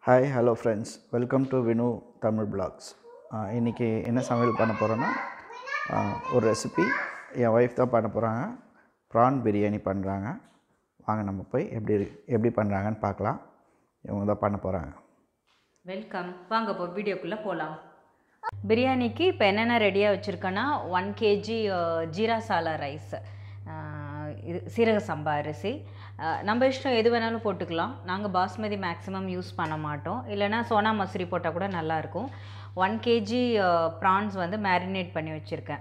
Hi hello friends welcome to Vinu Tamil vlogs இன்றைக்கி என்ன சமையல் பண்ண போகிறோன்னா ஒரு ரெசிபி என் ஒய்ஃப் தான் பண்ண போகிறாங்க ப்ரான் பிரியாணி பண்ணுறாங்க வாங்க நம்ம போய் எப்படி இரு- எப்படி பண்ணுறாங்கன்னு பார்க்கலாம் இவங்க தான் பண்ண போகிறாங்க வெல்கம் வாங்க இப்போ வீடியோக்குள்ளே போகலாம் பிரியாணிக்கு இப்போ என்னென்ன ரெடியாக வச்சுருக்கேன்னா one kg jeera sala rice இது சீரக சம்பா அரிசி அஹ், நம்ம இஷ்டம் எது வேணாலும் போட்டுக்கலாம் நாங்கள் பாஸ்மதி மேக்ஸிமம் யூஸ் பண்ண மாட்டோம் இல்லைன்னா சோனா மசூரி போட்டால் கூட நல்லாயிருக்கும் ஒன் கேஜி ப்ரான்ஸ் வந்து மேரினேட் பண்ணி வச்சுருக்கேன்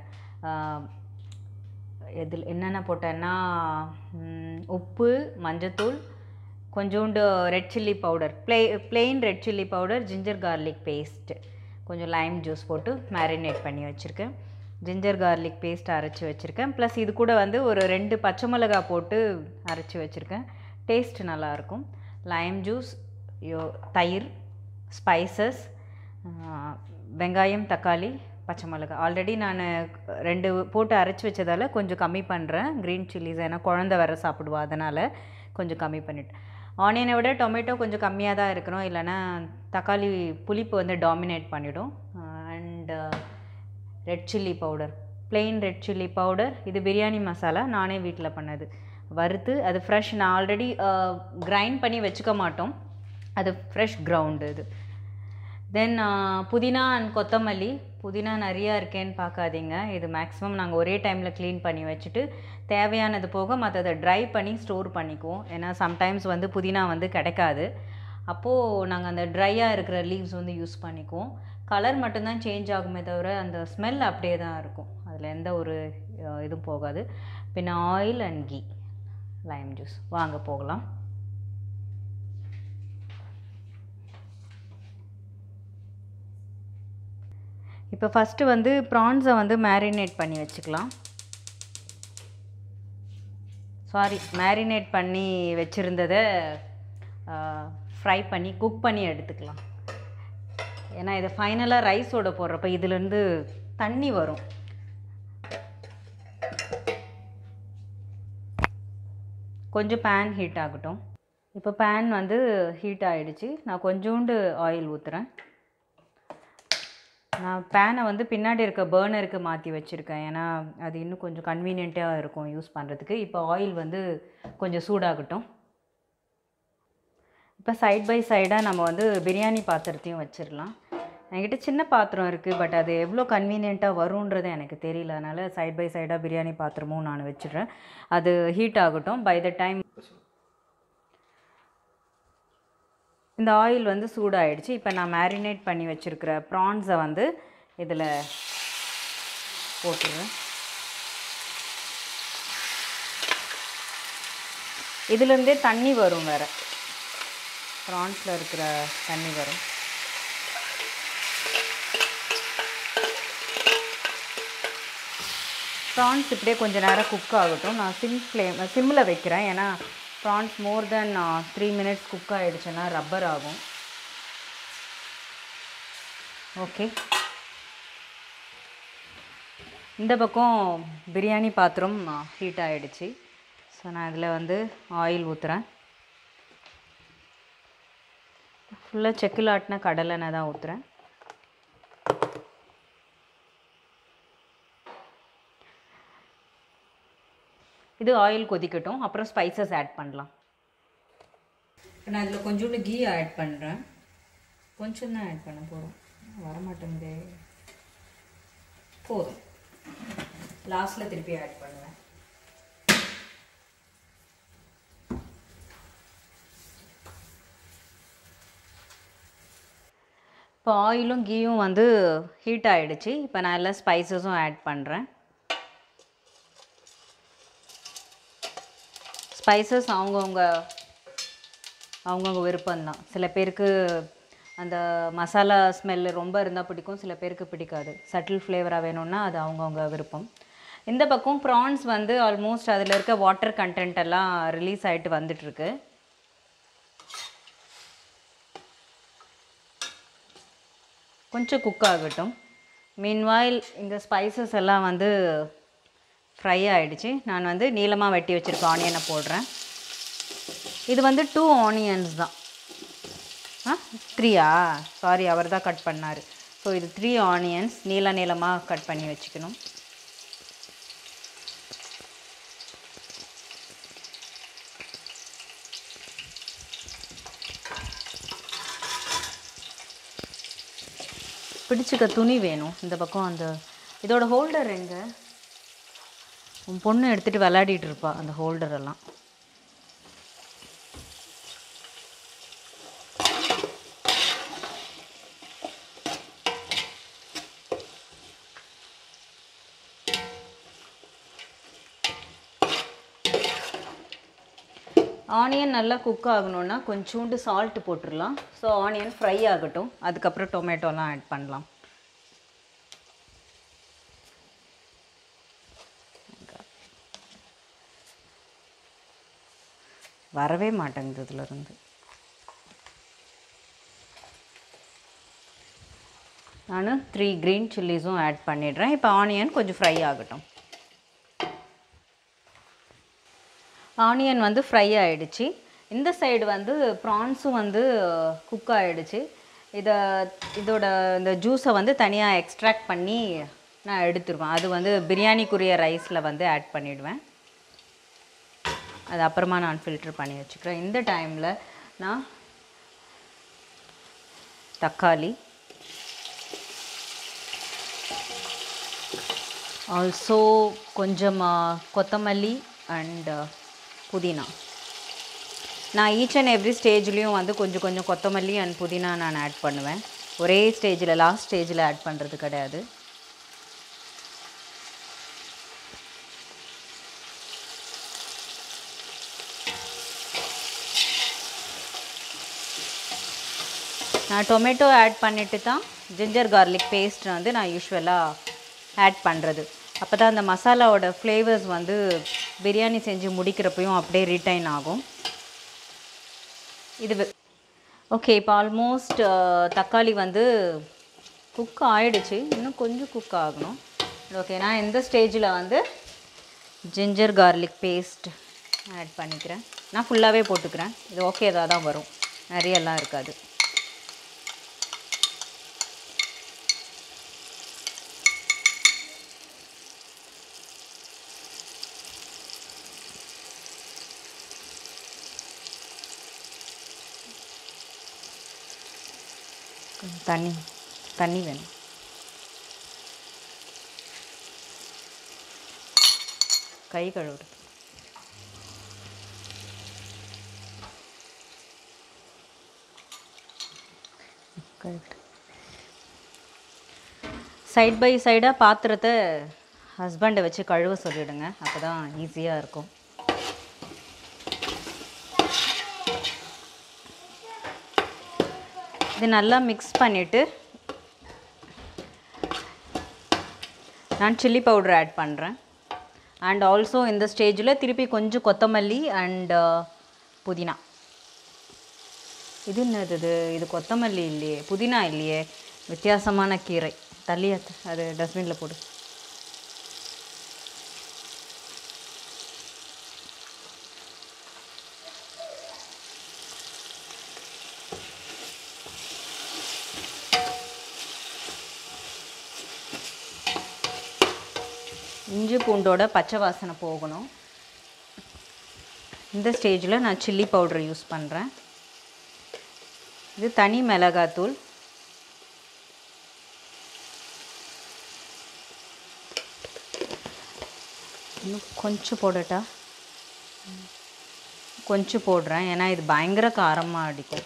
இதில் என்னென்ன போட்டேன்னா ம், உப்பு மஞ்சத்தூள் கொஞ்சோண்டு ரெட் சில்லி பவுடர் ப்ளே plain red chilli powder ginger garlic paste கொஞ்சம் லைம் ஜூஸ் போட்டு மேரினேட் பண்ணி வச்சுருக்கேன் ஜிஞ்சர் கார்லிக் பேஸ்ட் அரைச்சி வச்சுருக்கேன் ப்ளஸ் இது கூட வந்து ஒரு ரெண்டு பச்சை மிளகா போட்டு அரைச்சி வச்சுருக்கேன் டேஸ்ட் நல்லாயிருக்கும் லைம் ஜூஸ் யோ தயிர் ஸ்பைசஸ் வெங்காயம் தக்காளி பச்சை மிளகா ஆல்ரெடி நான் ரெண்டு போட்டு அரைச்சி வச்சதால் கொஞ்சம் கம்மி பண்ணுறேன் க்ரீன் சில்லிஸ் ஏன்னா குழந்த வேற சாப்பிடுவா அதனால் கொஞ்சம் கம்மி பண்ணிட்டேன் ஆனியனை விட டொமேட்டோ கொஞ்சம் கம்மியாக தான் இருக்கணும் இல்லைன்னா தக்காளி புளிப்பு வந்து டாமினேட் பண்ணிடும் and red chilli powder plain red chilli powder இது பிரியாணி மசாலா நானே வீட்டில் பண்ணது வறுத்து அது ஃப்ரெஷ் நான் ஆல்ரெடி கிரைண்ட் பண்ணி வச்சுக்க மாட்டோம் அது ஃப்ரெஷ் கிரவுண்டு இது தென் புதினா அண்ட் கொத்தமல்லி புதினா நிறையா இருக்கேன்னு பார்க்காதீங்க இது மேக்ஸிமம் நாங்கள் ஒரே டைமில் க்ளீன் பண்ணி வச்சுட்டு தேவையானது போக மற்றதை ட்ரை பண்ணி ஸ்டோர் பண்ணிக்குவோம் ஏன்னா சம்டைம்ஸ் வந்து புதினா வந்து கிடைக்காது அப்போது நாங்கள் அந்த ட்ரையாக இருக்கிற லீவ்ஸ் வந்து யூஸ் பண்ணிக்குவோம் கலர் மட்டும்தான் சேஞ்ச் ஆகுமே தவிர அந்த ஸ்மெல் அப்படியே தான் இருக்கும் அதில் எந்த ஒரு அஹ், இதுவும் போகாது பின்ன oil and ghee lime juice வாங்க போகலாம் இப்போ ஃபஸ்ட்டு வந்து ப்ரான்ஸை வந்து மேரினேட் பண்ணி வச்சுக்கலாம் சாரி மேரினேட் பண்ணி வச்சுருந்ததை ஃப்ரை பண்ணி குக் பண்ணி எடுத்துக்கலாம் ஏன்னா இதை ஃபைனலாக ரைஸோட போடுறப்ப இதுலேருந்து தண்ணி வரும் கொஞ்சம் பேன் ஹீட் ஆகட்டும் இப்போ பேன் வந்து ஹீட் ஆகிடுச்சு நான் கொஞ்சோண்டு ஆயில் ஊற்றுறேன் நான் பேனை வந்து பின்னாடி இருக்க பேர்னருக்கு மாற்றி வச்சுருக்கேன் ஏன்னா அது இன்னும் கொஞ்சம் கன்வீனியண்ட்டாக இருக்கும் யூஸ் பண்ணுறதுக்கு இப்போ ஆயில் வந்து கொஞ்சம் சூடாகட்டும் இப்போ சைட் பை சைடாக நம்ம வந்து பிரியாணி பாத்திரத்தையும் வச்சிடலாம் என்கிட்ட சின்ன பாத்திரம் இருக்குது பட் அது எவ்வளோ கன்வீனியண்ட்டாக வரும்ன்றது எனக்கு தெரியல அதனால் சைட் பை சைடாக பிரியாணி பாத்திரமும் நான் வச்சிடுறேன் அது ஹீட் ஆகட்டும் பை த டைம் இந்த ஆயில் வந்து சூடாயிடுச்சு இப்போ நான் மேரினேட் பண்ணி வச்சுருக்கிற ப்ரான்ஸை வந்து இதில் போட்டுருவேன் இதுலேருந்தே தண்ணி வரும் வேறு ப்ரான்ஸில் இருக்கிற தண்ணி வரும் ப்ரான்ஸ் இப்படியே கொஞ்ச நேரம் குக் ஆகட்டும் நான் சிம் ஃப்ளேம் சிம்மில் வைக்கிறேன் ஏன்னா prawns more than three minutes cook ஆகிடுச்சுன்னா ரப்பர் ஆகும் ஓகே இந்த பக்கம் பிரியாணி பாத்திரம் ஹீட் ஆகிடுச்சு ஸோ நான் இதில் வந்து ஆயில் ஊற்றுறேன் ஃபுல்லாக செக்கில் ஆட்டின கடலெண்ணெய் தான் ஊற்றுறேன் இது ஆயில் கொதிக்கட்டும் அப்புறம் ஸ்பைசஸ் ஆட் பண்ணலாம் இப்போ நான் இதில் கொஞ்சோண்டு கீ ஆட் பண்ணுறேன் கொஞ்சம் தான் ஆட் பண்ண போகிறோம் வரமாட்டேங்குதே போதும் லாஸ்ட்டில் திருப்பி ஆட் பண்ணுவேன் இப்போ ஆயிலும் கீயும் வந்து ஹீட் ஆகிடுச்சு இப்போ நான் எல்லாம் ஸ்பைசஸும் ஆட் பண்ணுறேன் ஸ்பைசஸ் அவங்கவுங்க அவங்கவுங்க விருப்பம்தான் சில பேருக்கு அந்த மசாலா ஸ்மெல்லு ரொம்ப இருந்தால் பிடிக்கும் சில பேருக்கு பிடிக்காது சட்டில் ஃப்ளேவராக வேணும்னா அது அவங்கவுங்க விருப்பம் இந்த பக்கம் ப்ரான்ஸ் வந்து ஆல்மோஸ்ட் அதில் இருக்க வாட்டர் கண்டென்ட் எல்லாம் ரிலீஸ் ஆகிட்டு வந்துட்டுருக்கு கொஞ்சம் குக் ஆகட்டும் மீன்வாயில் இந்த ஸ்பைசஸ் எல்லாம் வந்து ஃப்ரை ஆகிடுச்சு நான் வந்து நீளமாக வெட்டி வச்சுருக்க ஆனியனை போடுறேன் இது வந்து டூ ஆனியன்ஸ் தான் ஆ த்ரீயா சாரி அவர் தான் கட் பண்ணார் ஸோ இது த்ரீ ஆனியன்ஸ் நீள நீளமாக கட் பண்ணி வச்சுக்கணும் பிடிச்சிக்க துணி வேணும் இந்த பக்கம் அந்த இதோட ஹோல்டர் எங்க உன் பொண்ணு எடுத்துகிட்டு விளையாடிட்டு இருப்பா அந்த ஹோல்டர் எல்லாம் ஆனியன் நல்லா குக் ஆகணும்னா கொஞ்சோண்டு சால்ட் போட்டுடலாம் ஸோ ஆனியன் ஃப்ரை ஆகட்டும் அதுக்கப்புறம் டொமேட்டோலாம் ஆட் பண்ணலாம் வரவே மாட்டேங்குது இதுலேருந்து நான் த்ரீ க்ரீன் சில்லிஸும் ஆட் பண்ணிடுறேன் இப்போ ஆனியன் கொஞ்சம் ஃப்ரை ஆகட்டும் ஆனியன் வந்து ஃப்ரை ஆயிடுச்சு இந்த சைடு வந்து ப்ரான்ஸும் வந்து குக் ஆயிடுச்சு இதை இதோட இந்த ஜூஸை வந்து தனியாக எக்ஸ்ட்ராக்ட் பண்ணி நான் எடுத்துருவேன் அது வந்து பிரியாணிக்குரிய ரைஸில் வந்து ஆட் பண்ணிவிடுவேன் அது அப்புறமா நான் ஃபில்டர் பண்ணி வச்சுக்கிறேன் இந்த டைமில் நான் தக்காளி ஆல்சோ கொஞ்சம் கொத்தமல்லி அண்ட் புதினா நான் ஈச் அண்ட் எவ்ரி ஸ்டேஜ்லேயும் வந்து கொஞ்சம் கொஞ்சம் கொத்தமல்லி அண்ட் புதினா நான் ஆட் பண்ணுவேன் ஒரே ஸ்டேஜில் லாஸ்ட் ஸ்டேஜில் ஆட் பண்ணுறது கிடையாது நான் டொமேட்டோ ஆட் பண்ணிட்டு தான் ஜிஞ்சர் கார்லிக் பேஸ்ட் வந்து நான் யூஸ்வலாக ஆட் பண்ணுறது அப்போ தான் அந்த மசாலாவோட ஃப்ளேவர்ஸ் வந்து பிரியாணி செஞ்சு முடிக்கிறப்பையும் அப்படியே ரிட்டைன் ஆகும் இது ஓகே இப்போ ஆல்மோஸ்ட் தக்காளி வந்து குக் ஆயிடுச்சு இன்னும் கொஞ்சம் குக் ஆகணும் ஓகே நான் இந்த ஸ்டேஜில் வந்து ஜிஞ்சர் கார்லிக் பேஸ்ட் ஆட் பண்ணிக்கிறேன் நான் ஃபுல்லாகவே போட்டுக்கிறேன் இது ஓகே இதாக தான் வரும் நிறையெல்லாம் இருக்காது கொஞ்சம் தண்ணி தண்ணி வேணும் கை கழுவுறது கழுவிட்டு சைட் பை சைடாக பாத்திரத்தை ஹஸ்பண்டை வச்சு கழுவ சொல்லிவிடுங்க அப்போ தான் ஈஸியாக இருக்கும் இது நல்லா மிக்ஸ் பண்ணிவிட்டு நான் சில்லி பவுடர் ஆட் பண்ணுறேன் அண்ட் ஆல்சோ இந்த ஸ்டேஜில் திருப்பி கொஞ்சம் கொத்தமல்லி அண்ட் புதினா இது என்னது இது இது கொத்தமல்லி இல்லையே புதினா இல்லையே வித்தியாசமான கீரை தள்ளி அத்து- அது டஸ்ட்பினில் போடு இஞ்சி பூண்டோட பச்சை வாசனை போகணும் இந்த ஸ்டேஜில் நான் சில்லி பவுடர் யூஸ் பண்ணுறேன் இது தனி மிளகாத்தூள் இன்னும் கொஞ்சம் போடட்டா கொஞ்சம் போடுறேன் ஏன்னா இது பயங்கர காரமாக அடிக்கும்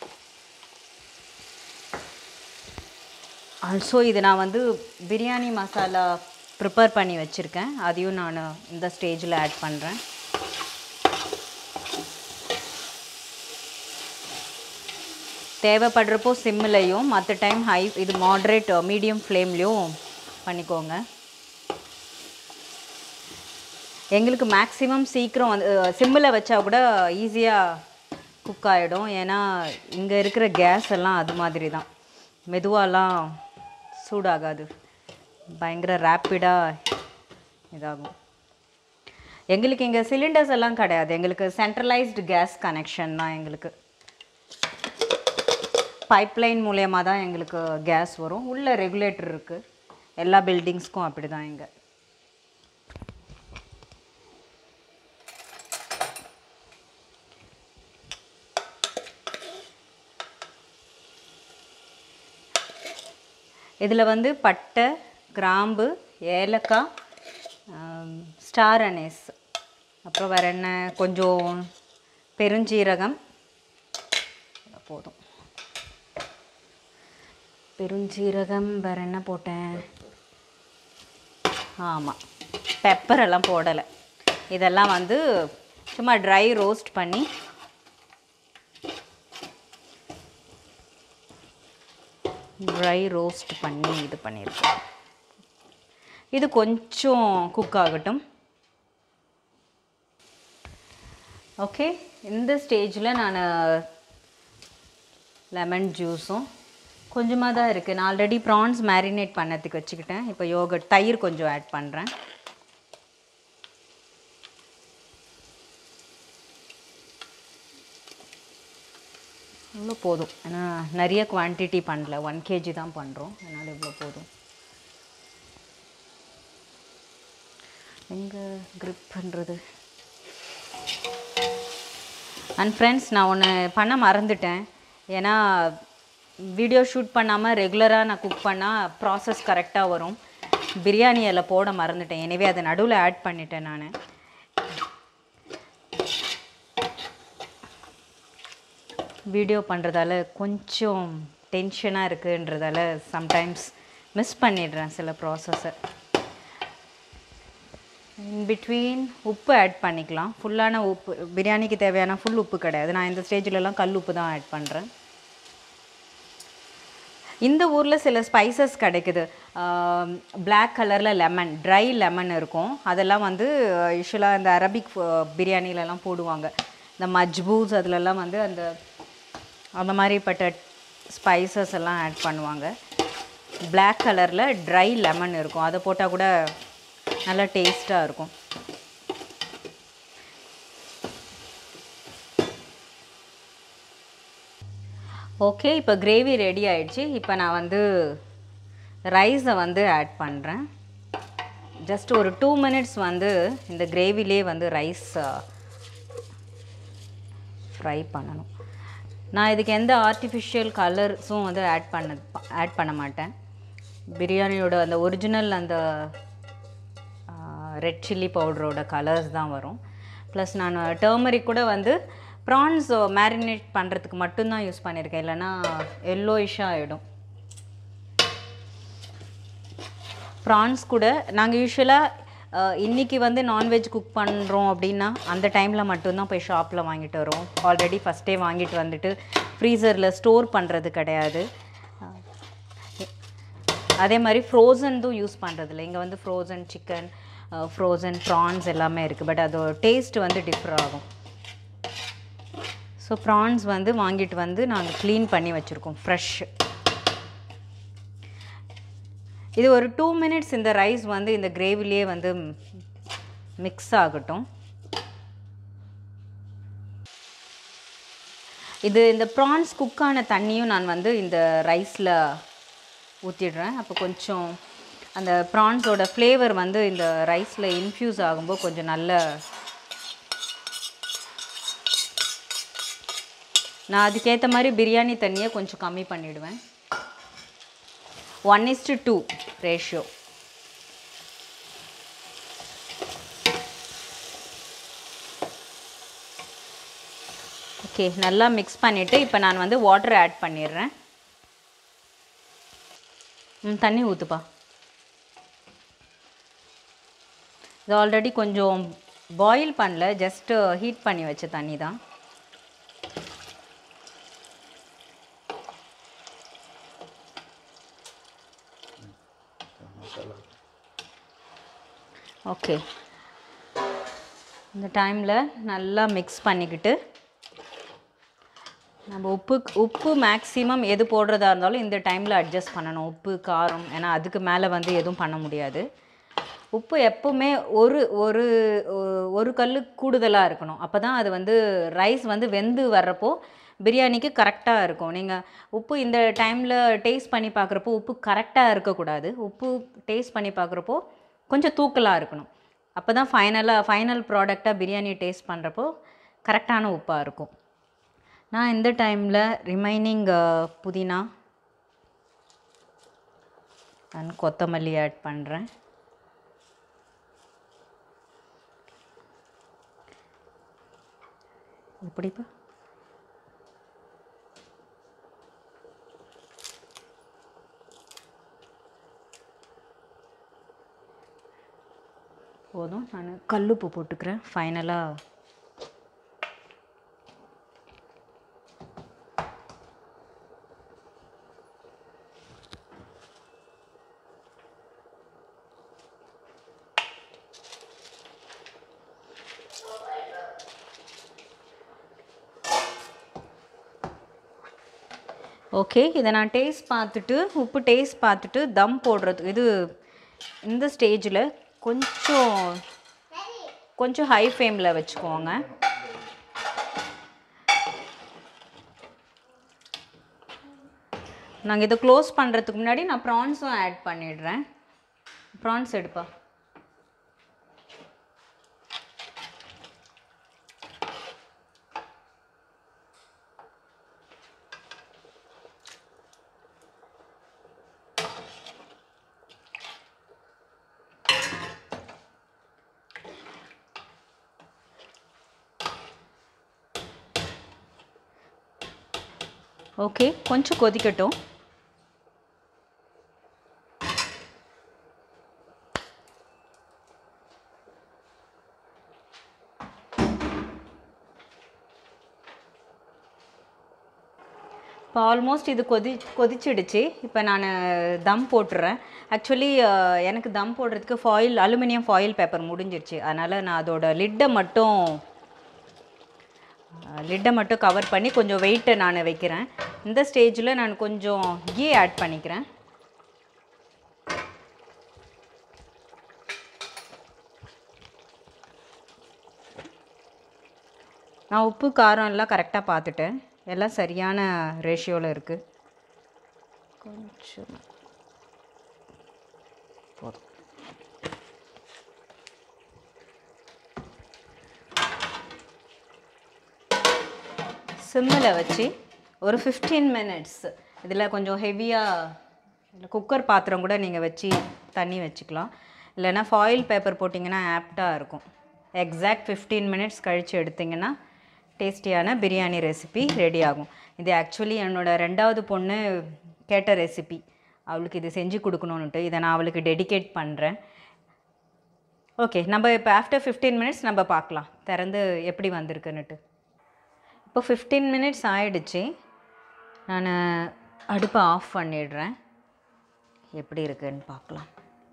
ஆல்சோ இது நான் வந்து பிரியாணி மசாலா ப்ரிப்பேர் பண்ணி வச்சுருக்கேன் அதையும் நான் இந்த ஸ்டேஜில் ஆட் பண்ணுறேன் தேவைப்படுறப்போ சிம்மிலையும் மற்ற டைம் ஹை இது மாட்ரேட் மீடியம் ஃப்ளேம்லேயும் பண்ணிக்கோங்க எங்களுக்கு மேக்ஸிமம் சீக்கிரம் வந்து சிம்மில் வச்சா கூட ஈஸியாக குக் ஆகிடும் ஏன்னா இங்கே இருக்கிற கேஸ் எல்லாம் அது மாதிரி தான் மெதுவாலாம் சூடாகாது பயங்கர ரேப்பிடாக இதாகும் எங்களுக்கு இங்கே சிலிண்டர்ஸ் எல்லாம் கிடையாது எங்களுக்கு சென்ட்ரலைஸ்டு கேஸ் கனெக்ஷன் தான் எங்களுக்கு பைப்லைன் மூலயமா தான் எங்களுக்கு கேஸ் வரும் உள்ள ரெகுலேட்டர் இருக்குது எல்லா பில்டிங்ஸ்க்கும் அப்படி தான் இங்கே இதில் வந்து பட்டை கிராம்பு ஏலக்காய் ஆம், ஸ்டார் அனேஸ் அப்புறம் வேறு என்ன கொஞ்சம் பெருஞ்சீரகம் போதும் பெருஞ்சீரகம் வேறு என்ன போட்டேன் ஆமாம் பெப்பர் எல்லாம் போடலை இதெல்லாம் வந்து சும்மா ட்ரை ரோஸ்ட் பண்ணி ட்ரை ரோஸ்ட் பண்ணி இது பண்ணியிருக்கேன் இது கொஞ்சம் குக் ஆகட்டும் ஓகே இந்த ஸ்டேஜில் நான் லெமன் ஜூஸும் கொஞ்சமாக தான் இருக்குது நான் ஆல்ரெடி ப்ரான்ஸ் மேரினேட் பண்ணதுக்கு வச்சுக்கிட்டேன் இப்போ யோகட் தயிர் கொஞ்சம் ஆட் பண்ணுறேன் இவ்வளோ போதும் ஏன்னா நிறைய குவான்டிட்டி பண்ணல ஒன் கேஜி தான் பண்ணுறோம் அதனால் இவ்வளோ போதும் எங்கே grip பண்ணுறது அண்ட் ஃப்ரெண்ட்ஸ் நான் ஒன்று பண்ண மறந்துட்டேன் ஏன்னா வீடியோ ஷூட் பண்ணாமல் ரெகுலராக நான் குக் பண்ணால் ப்ராசஸ் கரெக்டாக வரும் பிரியாணி அதில் போட மறந்துட்டேன் எனவே அதை நடுவில் ஆட் பண்ணிட்டேன் நான் வீடியோ பண்ணுறதால கொஞ்சம் டென்ஷனாக இருக்குன்றதால சம்டைம்ஸ் மிஸ் பண்ணிடுறேன் சில ப்ராசஸை இன் பிட்வீன் உப்பு ஆட் பண்ணிக்கலாம் ஃபுல்லான உப்பு பிரியாணிக்கு தேவையான ஃபுல் உப்பு கிடையாது நான் இந்த ஸ்டேஜ்லலாம் கல் உப்பு தான் ஆட் பண்ணுறேன் இந்த ஊரில் சில ஸ்பைசஸ் கிடைக்குது பிளாக் கலரில் லெமன் ட்ரை லெமன் இருக்கும் அதெல்லாம் வந்து யூஸ்வலாக இந்த அரபிக் பிரியாணிலலாம் போடுவாங்க இந்த மஜ்பூஸ் அதுலலாம் வந்து அந்த அந்த மாதிரிப்பட்ட ஸ்பைசஸ் எல்லாம் ஆட் பண்ணுவாங்க Black கலரில் ட்ரை லெமன் இருக்கும் அதை போட்டால் கூட நல்லா டேஸ்ட்டாக இருக்கும் ஓகே இப்போ கிரேவி ரெடி ஆயிடுச்சு இப்போ நான் வந்து ரைஸை வந்து ஆட் பண்ணுறேன் ஜஸ்ட் ஒரு டூ மினிட்ஸ் வந்து இந்த கிரேவிலே வந்து ரைஸ் ஃப்ரை பண்ணணும் நான் இதுக்கு எந்த ஆர்டிஃபிஷியல் கலர்ஸும் வந்து ஆட் பண்ண ஆட் பண்ண மாட்டேன் பிரியாணியோட அந்த ஒரிஜினல் அந்த ரெட் சில்லி பவுடரோட கலர்ஸ் தான் வரும் ப்ளஸ் நான் டர்மரிக் கூட வந்து ப்ரான்ஸ் மேரினேட் பண்ணுறதுக்கு மட்டும்தான் யூஸ் பண்ணியிருக்கேன் இல்லைன்னா எல்லோயிஷாக ஆகிடும் ப்ரான்ஸ் கூட நாங்கள் யூஸ்வலாக இன்றைக்கி வந்து நான்வெஜ் குக் பண்ணுறோம் அப்படின்னா அந்த டைமில் மட்டும்தான் போய் ஷாப்பில் வாங்கிட்டு வரோம் ஆல்ரெடி ஃபஸ்ட்டே வாங்கிட்டு வந்துட்டு ஃப்ரீசரில் ஸ்டோர் பண்ணுறது கிடையாது அதே மாதிரி ஃப்ரோசன்தும் யூஸ் பண்ணுறதில்ல இங்கே வந்து ஃப்ரோசன் சிக்கன் ஃப்ரோசன் ப்ரான்ஸ் எல்லாமே இருக்குது பட் அதோட டேஸ்ட் வந்து டிஃபர் ஆகும் ஸோ ப்ரான்ஸ் வந்து வாங்கிட்டு வந்து நாங்கள் க்ளீன் பண்ணி வச்சுருக்கோம் ஃப்ரெஷ் இது ஒரு டூ மினிட்ஸ் இந்த ரைஸ் வந்து இந்த கிரேவிலேயே வந்து மிக்ஸ் ஆகட்டும் இது இந்த ப்ரான்ஸ் குக்கான தண்ணியும் நான் வந்து இந்த ரைஸில் ஊற்றிடுறேன் அப்போ கொஞ்சம் அந்த ப்ரான்ஸோட ஃப்ளேவர் வந்து இந்த ரைஸில் இன்ஃப்யூஸ் ஆகும்போது கொஞ்சம் நல்ல நான் அதுக்கேற்ற மாதிரி பிரியாணி தண்ணியை கொஞ்சம் கம்மி பண்ணிவிடுவேன் one is to two ratio okay நல்லா மிக்ஸ் பண்ணிவிட்டு இப்போ நான் வந்து வாட்டர் ஆட் பண்ணிடுறேன் ம் தண்ணி ஊற்றுப்பா இது ஆல்ரெடி கொஞ்சம் பாயில் பண்ணல ஜஸ்ட்டு ஹீட் பண்ணி வச்ச தண்ணி தான் ஓகே இந்த டைமில் நல்லா மிக்ஸ் பண்ணிக்கிட்டு நம்ம உப்பு உப்பு மேக்ஸிமம் எது போடுறதா இருந்தாலும் இந்த டைமில் அட்ஜஸ்ட் பண்ணணும் உப்பு காரம் ஏன்னா அதுக்கு மேலே வந்து எதுவும் பண்ண முடியாது உப்பு எப்பவுமே ஒரு ஒரு ஒ- ஒரு கல் கூடுதலாக இருக்கணும் அப்போ தான் அது வந்து ரைஸ் வந்து வெந்து வர்றப்போ பிரியாணிக்கு கரெக்டாக இருக்கும் நீங்கள் உப்பு இந்த டைமில் டேஸ்ட் பண்ணி பார்க்குறப்போ உப்பு கரெக்டாக இருக்கக்கூடாது உப்பு டேஸ்ட் பண்ணி பார்க்குறப்போ கொஞ்சம் தூக்கலாக இருக்கணும் அப்போ தான் ஃபைனலாக ஃபைனல் ப்ராடக்டாக பிரியாணி டேஸ்ட் பண்ணுறப்போ கரெக்டான உப்பாக இருக்கும் நான் இந்த டைமில் ரிமைனிங் புதினா அண்ட் கொத்தமல்லி ஆட் பண்ணுறேன் எப்படிப்பா போதும் நான் கல்லுப்பு போட்டுக்கிறேன் ஃபைனலாக ஓகே இதை நான் டேஸ்ட் பார்த்துட்டு உப்பு டேஸ்ட் பார்த்துட்டு தம் போடுறது இது இந்த ஸ்டேஜில் கொஞ்சம் கொஞ்சம் ஹை ஃப்ளேமில் வச்சுக்கோங்க நாங்கள் இதை க்ளோஸ் பண்ணுறதுக்கு முன்னாடி நான் ப்ரான்ஸும் ஆட் பண்ணிடுறேன் ப்ரான்ஸ் எடுப்பா ஓகே கொஞ்சம் கொதிக்கட்டும் இப்போ ஆல்மோஸ்ட் இது கொதி கொதிச்சிடுச்சு இப்போ நான் தம் போட்டுறேன் ஆக்சுவலி எனக்கு தம் போடுறதுக்கு ஃபாயில் அலுமினியம் ஃபாயில் பேப்பர் முடிஞ்சிருச்சு அதனால் நான் அதோட லிட்டை மட்டும் லிட்டை மட்டும் கவர் பண்ணி கொஞ்சம் வெயிட்டை நான் வைக்கிறேன் இந்த ஸ்டேஜில் நான் கொஞ்சம் கீ ஆட் பண்ணிக்கிறேன் நான் உப்பு காரம் எல்லாம் கரெக்டாக பார்த்துட்டேன் எல்லாம் சரியான ரேஷியோவில் இருக்குது கொஞ்சம் போதும் சிம்மில் வச்சு ஒரு ஃபிஃப்டீன் மினிட்ஸ் இதில் கொஞ்சம் ஹெவியாக இல்லை குக்கர் பாத்திரம் கூட நீங்கள் வச்சு தண்ணி வச்சுக்கலாம் இல்லைன்னா ஃபாயில் பேப்பர் போட்டிங்கன்னா ஆப்டாக இருக்கும் எக்ஸாக்ட் ஃபிஃப்டீன் மினிட்ஸ் கழித்து எடுத்திங்கன்னா டேஸ்டியான பிரியாணி ரெசிபி ரெடி ஆகும் இது ஆக்சுவலி என்னோடய ரெண்டாவது பொண்ணு கேட்ட ரெசிபி அவளுக்கு இது செஞ்சு கொடுக்கணுன்ட்டு இதை நான் அவளுக்கு டெடிகேட் பண்ணுறேன் ஓகே நம்ம இப்போ ஆஃப்டர் ஃபிஃப்டீன் மினிட்ஸ் நம்ம பார்க்கலாம் திறந்து எப்படி வந்திருக்குன்னுட்டு இப்போ ஃபிஃப்டீன் மினிட்ஸ் ஆயிடுச்சு நான் அடுப்பை ஆஃப் பண்ணிடுறேன் எப்படி இருக்குன்னு பார்க்கலாம்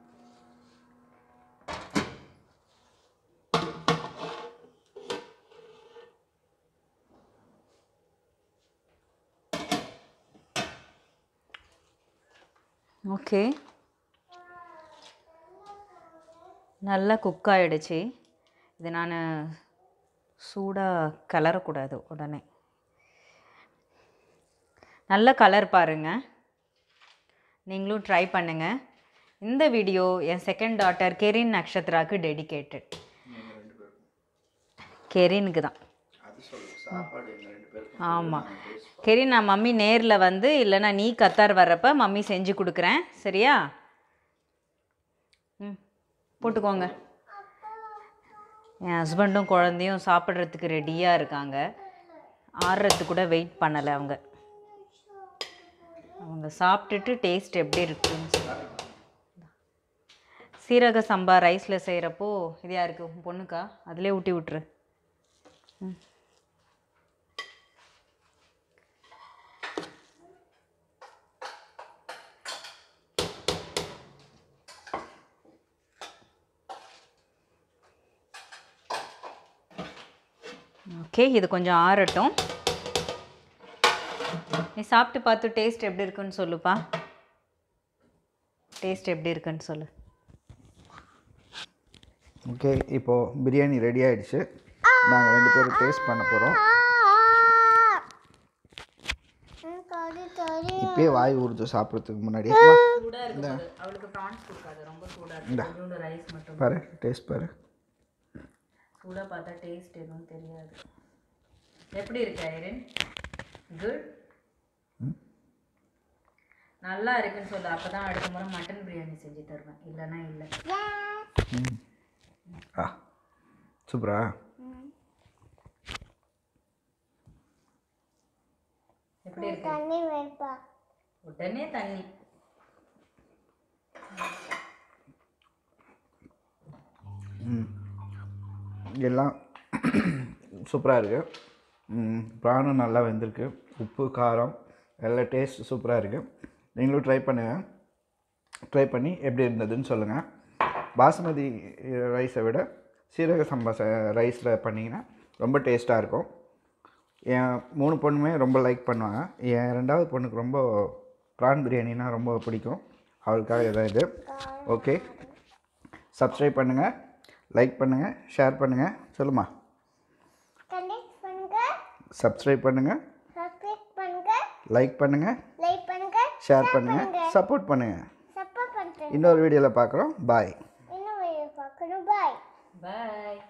ஓகே நல்லா குக் ஆகிடுச்சு இது நான் சூடாக கலரக்கூடாது உடனே நல்ல கலர் பாருங்கள் நீங்களும் ட்ரை பண்ணுங்கள் இந்த வீடியோ என் செகண்ட் டாட்டர் கெரின் நக்ஷத்ராக்கு டெடிகேட்டட் கெரினுக்கு தான் அது சொல்லு சாப்பாடு எங்கள் ரெண்டு பேருக்கும் ஆமாம் கெரின் நான் மம்மி நேரில் வந்து இல்லைன்னா நீ கத்தார் வர்றப்ப மம்மி செஞ்சு கொடுக்குறேன் சரியா ம் போட்டுக்கோங்க என் ஹஸ்பண்டும் குழந்தையும் சாப்பிட்றதுக்கு ரெடியாக இருக்காங்க ஆறுறதுக்கு கூட வெயிட் பண்ணலை அவங்க அவங்க சாப்பிட்டுட்டு டேஸ்ட் எப்படி இருக்குன்னு சொல்லு. சீரக சம்பா ரைஸில் செய்கிறப்போ இது யாருக்கு உன் பொண்ணுக்கா அதிலே ஊட்டி விட்ரு ஓகே இது கொஞ்சம் ஆறட்டும் நீ சாப்பிட்டு பார்த்து டேஸ்ட் எப்படி இருக்குன்னு சொல்லுப்பா டேஸ்ட் எப்படி இருக்குன்னு சொல்லு ஓகே இப்போது பிரியாணி ரெடி ஆயிடுச்சு நாங்கள் ரெண்டு பேரும் டேஸ்ட் பண்ண போகிறோம் இப்பயே வாய் ஊறுது சாப்பிட்றதுக்கு முன்னாடி சூடாக இருக்குது அவளுக்கு ப்ரான்ஸ் கொடுக்காது ரொம்ப சூடாக இந்தா. இருக்குது கொஞ்சோண்டு ரைஸ் மட்டும் பாரு டேஸ்ட் பாரு சூடாக பார்த்தா டேஸ்ட் எதுவும் தெரியாது எப்படி இருக்கு ஐரன் குட் நல்லா இருக்குன்னு சொல்லு அப்போ தான் அடுத்த முறை மட்டன் பிரியாணி செஞ்சு தருவேன் இல்லைன்னா இல்லை ஆ சூப்பரா எப்படி இருக்கு உடனே தண்ணி எல்லாம் சூப்பராக இருக்குது ப்ரானும் நல்லா வெந்திருக்கு உப்பு காரம் எல்லாம் டேஸ்ட் சூப்பராக இருக்குது நீங்களும் ட்ரை பண்ணுங்கள் ட்ரை பண்ணி எப்படி இருந்ததுன்னு சொல்லுங்கள் பாசுமதி ரைஸை விட சீரக சம்பா ரைஸில் பண்ணிங்கன்னா ரொம்ப டேஸ்ட்டாக இருக்கும் என் மூணு பொண்ணுமே ரொம்ப லைக் பண்ணுவாங்க என் ரெண்டாவது பொண்ணுக்கு ரொம்ப ப்ரான் பிரியாணினா ரொம்ப பிடிக்கும் அவளுக்காக இதான் இது ஓகே சப்ஸ்கிரைப் பண்ணுங்கள் லைக் பண்ணுங்கள் ஷேர் பண்ணுங்கள் சொல்லுமா கனெக்ட் பண்ணுங்க சப்ஸ்கிரைப் பண்ணுங்கள் சப்ஸ்கிரைப் பண்ணுங்க லைக் பண்ணுங்கள் லைக் பண்ணுங்க ஷேர் பண்ணுங்கள் சப்போர்ட் பண்ணுங்கள் சப்போர்ட் பண்ணுங்க இன்னொரு வீடியோவில் பார்க்குறோம் பாய் இன்னும் பார்க்கணும் பாய் பாய்